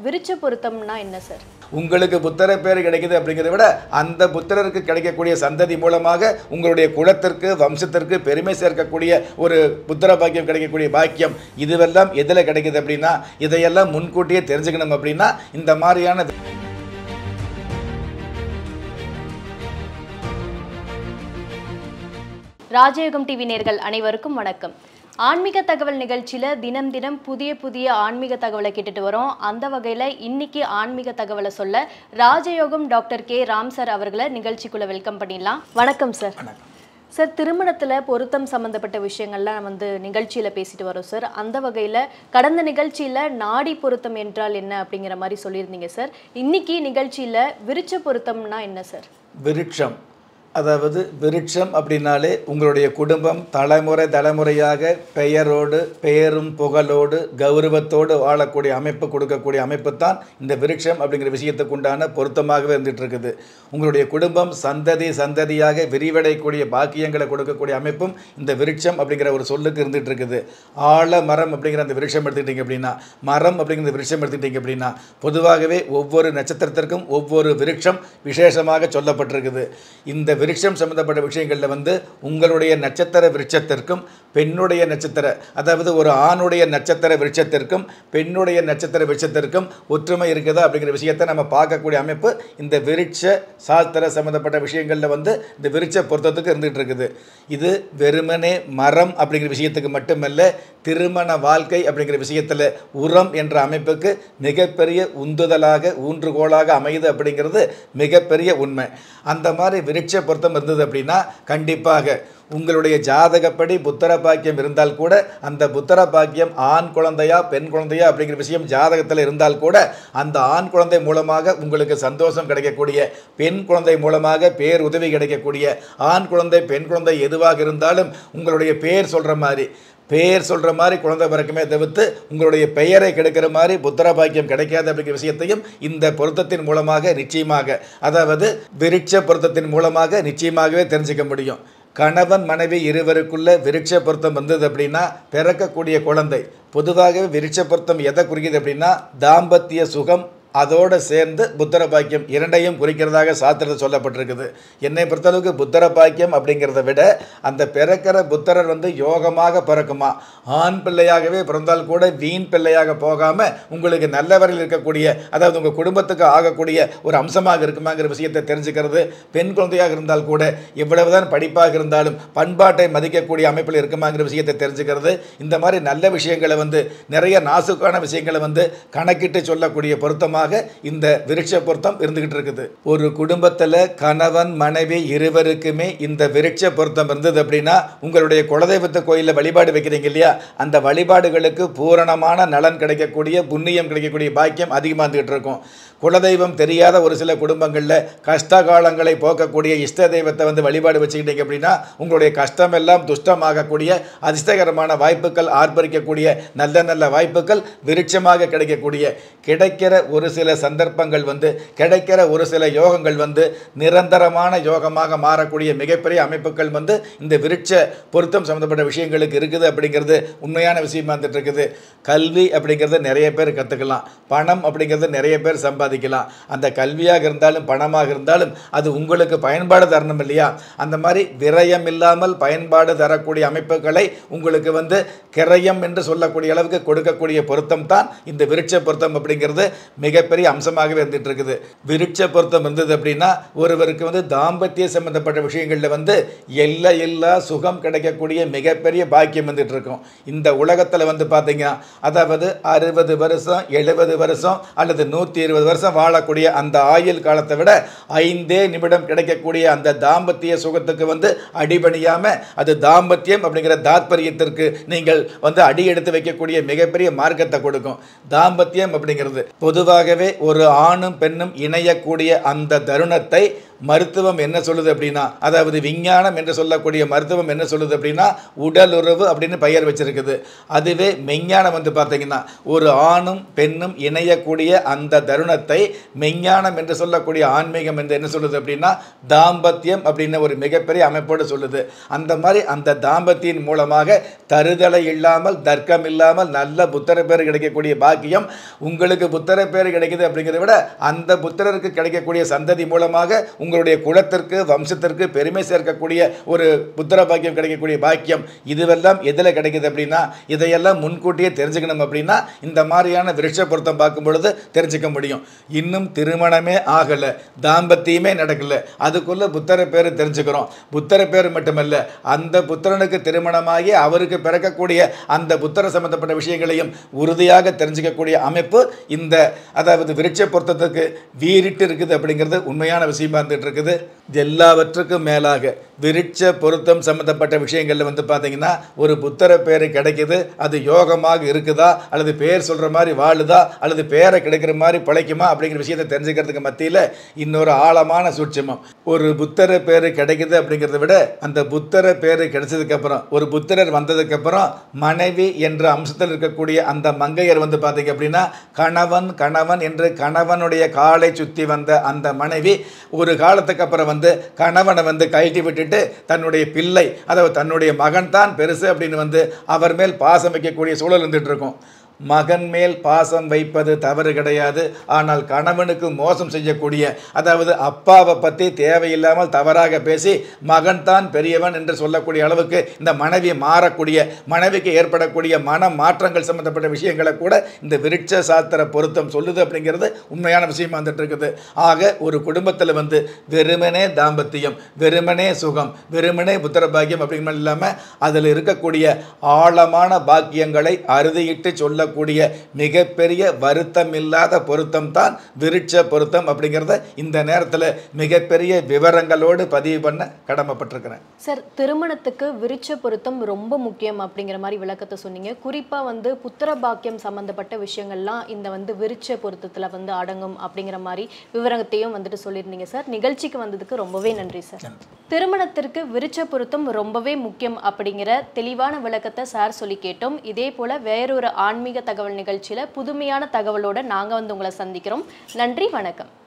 விருச்ச பொருத்தம்னா என்ன சார் உங்களுக்கு புத்திர பேர் கிடைக்குது அப்படிங்கிறத விட அந்த புத்திரருக்கு கிடைக்கக்கூடிய சந்ததி மூலமாக உங்களுடைய குலத்திற்கு வம்சத்திற்கு பெருமை சேர்க்கக்கூடிய ஒரு புத்திர பாக்கியம் கிடைக்கக்கூடிய பாக்கியம் இதுவெல்லாம் எதில் கிடைக்குது அப்படின்னா இதையெல்லாம் முன்கூட்டியே தெரிஞ்சுக்கணும் அப்படின்னா இந்த மாதிரியான ராஜயோகம் டிவி நேர்கள் அனைவருக்கும் வணக்கம் ஆன்மீக தகவல் நிகழ்ச்சியில் தினம் தினம் புதிய புதிய ஆன்மீக தகவலை கேட்டுட்டு வரோம் அந்த வகையில் இன்னைக்கு ஆன்மீக தகவலை சொல்ல ராஜயோகம் டாக்டர் கே ராம் சார் அவர்களை நிகழ்ச்சிக்குள்ள வெல்கம் பண்ணிடலாம் வணக்கம் சார் சார் திருமணத்தில் பொருத்தம் சம்மந்தப்பட்ட விஷயங்கள்லாம் நம்ம வந்து நிகழ்ச்சியில் பேசிட்டு வரோம் சார் அந்த வகையில் கடந்த நிகழ்ச்சியில் நாடி பொருத்தம் என்றால் என்ன அப்படிங்கிற மாதிரி சொல்லியிருந்தீங்க சார் இன்னைக்கு நிகழ்ச்சியில் விருச்ச பொருத்தம்னா என்ன சார் விருட்சம் அதாவது விருட்சம் அப்படின்னாலே உங்களுடைய குடும்பம் தலைமுறை தலைமுறையாக பெயரோடு பெயரும் புகழோடு கௌரவத்தோடு வாழக்கூடிய அமைப்பு கொடுக்கக்கூடிய அமைப்பு தான் இந்த விருட்சம் அப்படிங்கிற விஷயத்துக்கு உண்டான பொருத்தமாகவே இருந்துட்டு இருக்குது உங்களுடைய குடும்பம் சந்ததி சந்ததியாக விரிவடையக்கூடிய பாக்கியங்களை கொடுக்கக்கூடிய அமைப்பும் இந்த விருட்சம் அப்படிங்கிற ஒரு சொல்லுக்கு இருந்துட்டு இருக்குது ஆழ மரம் அப்படிங்கிற அந்த விருட்சம் எடுத்துக்கிட்டீங்க அப்படின்னா மரம் அப்படிங்கிற விருட்சம் எடுத்துக்கிட்டீங்க அப்படின்னா பொதுவாகவே ஒவ்வொரு நட்சத்திரத்திற்கும் ஒவ்வொரு விருட்சம் விசேஷமாக சொல்லப்பட்டிருக்குது இந்த விருட்சம் சம்பந்தப்பட்ட விஷயங்களில் வந்து உங்களுடைய நட்சத்திர விருட்சத்திற்கும் பெண்ணுடைய நட்சத்திர அதாவது ஒரு ஆணுடைய நட்சத்திர விருட்சத்திற்கும் பெண்ணுடைய நட்சத்திர விருட்சத்திற்கும் ஒற்றுமை இருக்குதா அப்படிங்கிற விஷயத்தை நம்ம பார்க்கக்கூடிய அமைப்பு இந்த விருட்ச சாஸ்திர சம்பந்தப்பட்ட விஷயங்களில் வந்து இந்த விருட்ச பொருத்தத்துக்கு இருந்துகிட்டு இருக்குது இது வெறுமனே மரம் அப்படிங்கிற விஷயத்துக்கு மட்டுமல்ல திருமண வாழ்க்கை அப்படிங்கிற விஷயத்தில் உரம் என்ற அமைப்புக்கு மிகப்பெரிய உந்துதலாக ஊன்றுகோலாக அமையுது அப்படிங்கிறது மிகப்பெரிய உண்மை அந்த மாதிரி விருட்ச பொருத்தம் இருந்தது அப்படின்னா கண்டிப்பாக உங்களுடைய ஜாதகப்படி புத்திர பாக்கியம் இருந்தால் கூட அந்த புத்திர பாக்கியம் ஆண் குழந்தையா பெண் குழந்தையா அப்படிங்கிற விஷயம் ஜாதகத்தில் இருந்தால் கூட அந்த ஆண் குழந்தை மூலமாக உங்களுக்கு சந்தோஷம் கிடைக்கக்கூடிய பெண் குழந்தை மூலமாக பேர் உதவி கிடைக்கக்கூடிய ஆண் குழந்தை பெண் குழந்தை எதுவாக இருந்தாலும் உங்களுடைய பேர் சொல்கிற மாதிரி பெயர் சொல்கிற மாதிரி குழந்தை பிறக்குமே தவிர்த்து உங்களுடைய பெயரை கெடுக்கிற மாதிரி புத்திர பாக்கியம் கிடைக்காது அப்படிங்கிற விஷயத்தையும் இந்த பொருத்தத்தின் மூலமாக நிச்சயமாக அதாவது விருட்ச பொருத்தத்தின் மூலமாக நிச்சயமாகவே தெரிஞ்சுக்க முடியும் கணவன் மனைவி இருவருக்குள்ள விருட்ச பொருத்தம் வந்தது அப்படின்னா பிறக்கக்கூடிய குழந்தை பொதுவாகவே விருட்ச பொருத்தம் எதை குறிக்குது அப்படின்னா தாம்பத்திய சுகம் அதோடு சேர்ந்து புத்தர பாக்கியம் இரண்டையும் குறிக்கிறதாக சாஸ்திரத்தில் சொல்லப்பட்டிருக்குது என்னை பொறுத்தளவுக்கு புத்தர பாக்கியம் அப்படிங்கிறத விட அந்த பிறக்கிற புத்தரர் வந்து யோகமாக பிறக்குமா ஆண் பிள்ளையாகவே பிறந்தால் கூட வீண் பிள்ளையாக போகாமல் உங்களுக்கு நல்ல வரையில் இருக்கக்கூடிய அதாவது உங்கள் குடும்பத்துக்கு ஆகக்கூடிய ஒரு அம்சமாக இருக்குமாங்கிற விஷயத்தை தெரிஞ்சுக்கிறது பெண் குழந்தையாக இருந்தால் கூட எவ்வளவுதான் படிப்பாக இருந்தாலும் பண்பாட்டை மதிக்கக்கூடிய அமைப்பில் இருக்குமாங்கிற விஷயத்தை தெரிஞ்சுக்கிறது இந்த மாதிரி நல்ல விஷயங்களை வந்து நிறைய நாசுக்கான விஷயங்களை வந்து கணக்கிட்டு சொல்லக்கூடிய பொருத்தமாக இந்த விருட்ச பொருத்தம் இருந்துகிட்டு இருக்குது ஒரு குடும்பத்தில் கணவன் மனைவி இருவருக்குமே இந்த விருட்ச பொருத்தம் இருந்தது அப்படின்னா உங்களுடைய குலதெய்வத்தை கோயிலில் வழிபாடு வைக்கிறீங்க இல்லையா அந்த வழிபாடுகளுக்கு பூரணமான நலன் கிடைக்கக்கூடிய புண்ணியம் கிடைக்கக்கூடிய பாக்கியம் அதிகமாக இருந்துகிட்டு இருக்கும் குலதெய்வம் தெரியாத ஒரு சில குடும்பங்களில் கஷ்ட காலங்களை போக்கக்கூடிய இஷ்ட தெய்வத்தை வந்து வழிபாடு வச்சுக்கிட்டீங்க அப்படின்னா உங்களுடைய கஷ்டம் எல்லாம் துஷ்டமாகக்கூடிய அதிர்ஷ்டகரமான வாய்ப்புகள் ஆர்ப்பரிக்கக்கூடிய நல்ல நல்ல வாய்ப்புகள் விருட்சமாக கிடைக்கக்கூடிய கிடைக்கிற ஒரு சில சந்தர்ப்பங்கள் வந்து கிடைக்கிற ஒரு சில யோகங்கள் வந்து நிரந்தரமான யோகமாக மாறக்கூடிய மிகப்பெரிய அமைப்புகள் வந்து இந்த விருட்ச பொருத்தம் சம்மந்தப்பட்ட விஷயங்களுக்கு இருக்குது அப்படிங்கிறது உண்மையான விஷயமா இருந்துட்டு இருக்குது கல்வி அப்படிங்கிறத நிறைய பேர் கற்றுக்கலாம் பணம் அப்படிங்கிறத நிறைய பேர் சம்பாதிக்கலாம் அந்த கல்வியாக இருந்தாலும் பணமாக இருந்தாலும் அது உங்களுக்கு பயன்பாடு தரணும் இல்லையா அந்த மாதிரி விரயம் இல்லாமல் பயன்பாடு தரக்கூடிய அமைப்புகளை உங்களுக்கு வந்து கிரயம் என்று சொல்லக்கூடிய அளவுக்கு கொடுக்கக்கூடிய பொருத்தம் தான் இந்த விருட்ச பொருத்தம் அப்படிங்கிறது மிகப்பெரிய அம்சமாகவே இருந்துட்டு இருக்குது விருட்ச பொருத்தம் இருந்தது அப்படின்னா ஒருவருக்கு வந்து தாம்பத்திய சம்பந்தப்பட்ட விஷயங்களில் வந்து எல்லை இல்லா சுகம் கிடைக்கக்கூடிய மிகப்பெரிய பாக்கியம் வந்துட்டு இருக்கும் இந்த உலகத்தில் வந்து பார்த்தீங்கன்னா அதாவது அறுபது வருஷம் எழுபது வருஷம் அல்லது நூற்றி இருபது வருஷம் வாழக்கூடிய அந்த ஆயுள் காலத்தை விட ஐந்தே நிமிடம் கிடைக்கக்கூடிய அந்த தாம்பத்திய சுகத்துக்கு வந்து அடிபணியாமல் அது தாம்பத்தியம் அப்படிங்கிற தாத்பரியத்திற்கு நீங்கள் வந்து அடி எடுத்து வைக்கக்கூடிய மிகப்பெரிய மார்க்கத்தை கொடுக்கும் தாம்பத்தியம் அப்படிங்கிறது பொதுவாகவே ஆகவே ஒரு ஆணும் பெண்ணும் இணையக்கூடிய அந்த தருணத்தை மருத்துவம் என்ன சொல்லுது அப்படின்னா அதாவது விஞ்ஞானம் என்று சொல்லக்கூடிய மருத்துவம் என்ன சொல்லுது அப்படின்னா உடலுறவு அப்படின்னு பெயர் வச்சிருக்குது அதுவே மெஞ்ஞானம் வந்து பார்த்தீங்கன்னா ஒரு ஆணும் பெண்ணும் இணையக்கூடிய அந்த தருணத்தை மெஞ்ஞானம் என்று சொல்லக்கூடிய ஆன்மீகம் என்று என்ன சொல்லுது அப்படின்னா தாம்பத்தியம் அப்படின்னு ஒரு மிகப்பெரிய அமைப்போடு சொல்லுது அந்த மாதிரி அந்த தாம்பத்தியின் மூலமாக தருதலை இல்லாமல் தர்க்கம் இல்லாமல் நல்ல புத்தர பேர் கிடைக்கக்கூடிய பாக்கியம் உங்களுக்கு புத்தர பேர் கிடைக்குது அப்படிங்கிறத விட அந்த புத்திரருக்கு கிடைக்கக்கூடிய சந்ததி மூலமாக உங்களுடைய குலத்திற்கு வம்சத்திற்கு பெருமை சேர்க்கக்கூடிய ஒரு புத்திர பாக்கியம் கிடைக்கக்கூடிய பாக்கியம் இதுவெல்லாம் எதில் கிடைக்குது அப்படின்னா இதையெல்லாம் முன்கூட்டியே தெரிஞ்சுக்கணும் அப்படின்னா இந்த மாதிரியான விருட்ச பொருத்தம் பார்க்கும் பொழுது தெரிஞ்சுக்க முடியும் இன்னும் திருமணமே ஆகலை தாம்பத்தியமே நடக்கல அதுக்குள்ள புத்தர பேர் தெரிஞ்சுக்கிறோம் புத்தர பேர் மட்டுமல்ல அந்த புத்திரனுக்கு திருமணமாகி அவருக்கு பிறக்கக்கூடிய அந்த புத்தர சம்பந்தப்பட்ட விஷயங்களையும் உறுதியாக தெரிஞ்சுக்கக்கூடிய அமைப்பு இந்த அதாவது விருட்ச பொருத்தத்துக்கு வீறிட்டு இருக்குது அப்படிங்கிறது உண்மையான விஷயமா இருந்துட்டு இருக்குது எல்லாவற்றுக்கும் மேலாக விருட்ச பொருத்தம் சம்பந்தப்பட்ட விஷயங்கள்ல வந்து பார்த்தீங்கன்னா ஒரு புத்தர பேர் கிடைக்குது அது யோகமாக இருக்குதா அல்லது பேர் சொல்ற மாதிரி வாழுதா அல்லது பேரை கிடைக்கிற மாதிரி பிழைக்குமா அப்படிங்கிற விஷயத்தை தெரிஞ்சுக்கிறதுக்கு மத்தியில் இன்னொரு ஆழமான சூட்சமம் ஒரு புத்தர பேர் கிடைக்குது அப்படிங்கிறத விட அந்த புத்தர பேர் கிடைச்சதுக்கு அப்புறம் ஒரு புத்தரர் வந்ததுக்கு அப்புறம் மனைவி என்ற அம்சத்தில் இருக்கக்கூடிய அந்த மங்கையர் வந்து பார்த்தீங்க அப்படின்னா கணவன் கணவன் என்று கணவனுடைய காலை சுற்றி வந்த அந்த மனைவி ஒரு காலத்துக்கு அப்புறம் வந்து கணவனை வந்து கழட்டி விட்டுட்டு தன்னுடைய பிள்ளை அதாவது தன்னுடைய மகன் தான் பெருசு அப்படின்னு வந்து அவர் மேல் பாசம் வைக்கக்கூடிய சூழல் இருந்துட்டு இருக்கும் மகன் மேல் பாசம் வைப்பது தவறு கிடையாது ஆனால் கணவனுக்கு மோசம் செய்யக்கூடிய அதாவது அப்பாவை பற்றி தேவையில்லாமல் தவறாக பேசி மகன் தான் பெரியவன் என்று சொல்லக்கூடிய அளவுக்கு இந்த மனைவி மாறக்கூடிய மனைவிக்கு ஏற்படக்கூடிய மன மாற்றங்கள் சம்பந்தப்பட்ட விஷயங்களை கூட இந்த விருட்ச சாஸ்திர பொருத்தம் சொல்லுது அப்படிங்கிறது உண்மையான விஷயமா வந்துட்டு இருக்குது ஆக ஒரு குடும்பத்தில் வந்து வெறுமனே தாம்பத்தியம் வெறுமனே சுகம் வெறுமனே புத்திர பாக்கியம் அப்படிங்கிற இல்லாமல் அதில் இருக்கக்கூடிய ஆழமான பாக்கியங்களை அறுதியிட்டு சொல்லக்கூடிய மிகப்பெரிய வருத்தம் இல்லாத பொருத்தம் தான் விருட்ச பொருத்தம் அப்படிங்கிறத இந்த நேரத்தில் மிகப்பெரிய விவரங்களோடு பதிவு பண்ண கடமைப்பட்டிருக்கிறேன் சார் திருமணத்துக்கு விருட்ச பொருத்தம் ரொம்ப முக்கியம் அப்படிங்கிற மாதிரி விளக்கத்தை சொன்னீங்க குறிப்பா வந்து புத்திர பாக்கியம் சம்பந்தப்பட்ட விஷயங்கள்லாம் இந்த வந்து விருட்ச பொருத்தத்துல வந்து அடங்கும் அப்படிங்கிற மாதிரி விவரத்தையும் வந்துட்டு சொல்லியிருந்தீங்க சார் நிகழ்ச்சிக்கு வந்ததுக்கு ரொம்பவே நன்றி சார் திருமணத்திற்கு விருட்ச பொருத்தம் ரொம்பவே முக்கியம் அப்படிங்கிற தெளிவான விளக்கத்தை சார் சொல்லி கேட்டோம் இதே போல வேறொரு ஆன்மீக தகவல் நிகழ்ச்சியில புதுமையான தகவலோட நாங்க வந்து உங்களை சந்திக்கிறோம் நன்றி வணக்கம்